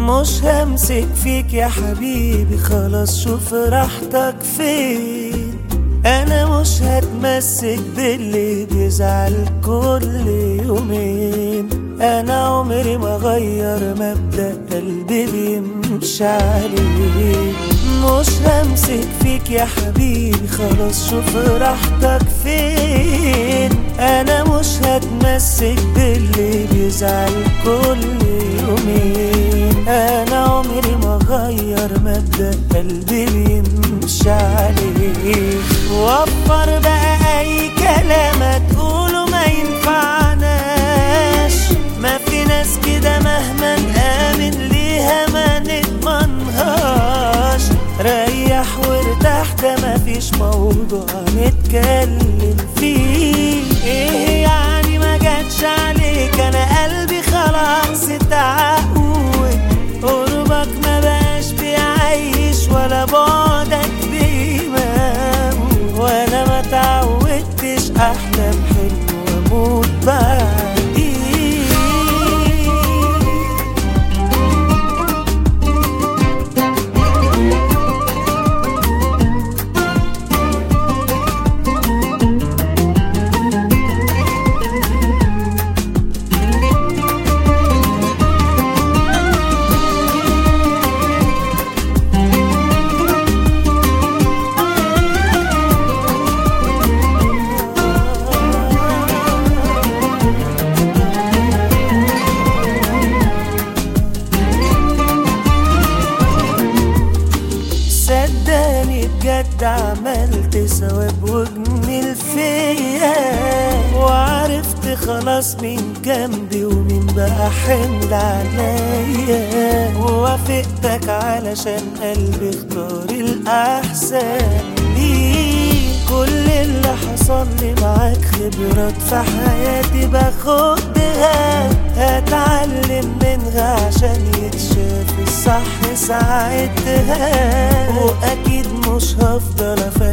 مش همسك فيك يا حبيبي خلاص شوف راحتك فين انا مش هتمسك باللي بيزعل كل يومين انا عمري ما غير مبدأ قلبي بيمشي عليه مش همسك فيك يا حبيبي خلاص شوف راحتك فين انا مش هتمسك باللي بيزعل كل يومين انا عمري ما غير مبدأ قلبي بيمشي عليه وفر بقى اي كلام هتقوله ما ينفعناش ما في ناس كده مهما نآمن ليها ما نضمنهاش ريح وارتاح ده مفيش موضوع نتكلم فيه ايه يعني ما جاتش عليك انا قلبي خلاص اتعود قربك ما بقاش بيعيش ولا بعدك بيموت وانا ما تعودتش احلم حلو واموت بعديك صدقني بجد عملت ثواب وجميل فيا وعرفت خلاص مين جنبي ومين بقى حمل عليا ووافقتك علشان قلبي اختار الأحسن ليه كل اللي حصل لي معاك خبرات في حياتي باخدها هتعلم منها عشان يتشاف الصح ساعتها واكيد مش هفضل افكر